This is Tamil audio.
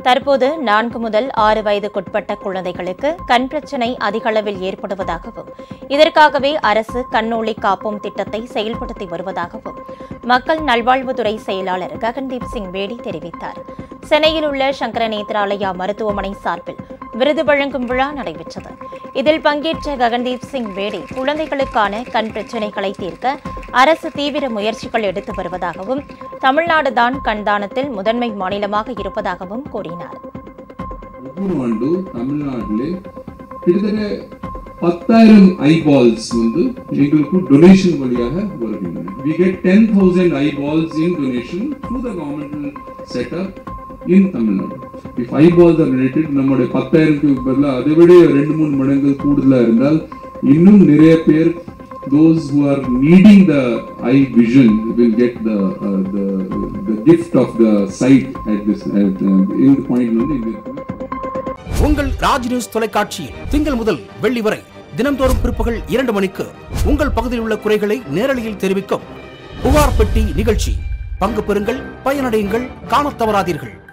தற்போது நான்கு முதல் ஆறு வயதுக்குட்பட்ட குழந்தைகளுக்கு கண் பிரச்சினை அதிக அளவில் ஏற்படுவதாகவும் இதற்காகவே அரசு கண்ணொளி காப்போம் திட்டத்தை செயல்படுத்தி வருவதாகவும் மக்கள் நல்வாழ்வுத்துறை செயலாளர் ககன்தீப் சிங் பேடி தெரிவித்தார் சென்னையில் உள்ள சங்கர நேத்ராலயா மருத்துவமனை சார்பில் விருது வழங்கும் விழா நடைபெற்றது இதில் பங்கேற்ற ககன்தீப் சிங் பேடி குழந்தைகளுக்கான கண் பிரச்சினைகளை தீர்க்க அரசு தீவிர முயற்சிகள் எடுத்து வருவதாகவும் தமிழ்நாடுதான் கண்தானத்தில் முதன்மை மாநிலமாக இருப்பதாகவும் கூறினார் ஒவ்வொரு ஆண்டும் தமிழ்நாட்டிலே கிட்டத்தட்ட பத்தாயிரம் ஐபால்ஸ் வந்து எங்களுக்கு டொனேஷன் வழியாக வருகின்றன we get ten thousand eyeballs in donation to the governmental setup in Tamil Nadu if eyeballs are related நம்முடைய பத்தாயிரத்துக்கு பதிலாக அதை விட ரெண்டு மூணு மடங்கு கூடுதலாக இருந்தால் இன்னும் நிறைய பேர் those who are needing the eye vision will get the uh, the the gift of the sight at this at, uh, in the point வந்து இங்க இருக்குது உங்கள் ராஜ் நியூஸ் தொலைக்காட்சியில் திங்கள் முதல் வெள்ளி வரை தினம்தோறும் பிற்பகல் இரண்டு மணிக்கு உங்கள் பகுதியில் உள்ள குறைகளை நேரலையில் தெரிவிக்கும் புகார் பெட்டி நிகழ்ச்சி பங்கு பெறுங்கள் பயனடையுங்கள் காணத் தவறாதீர்கள்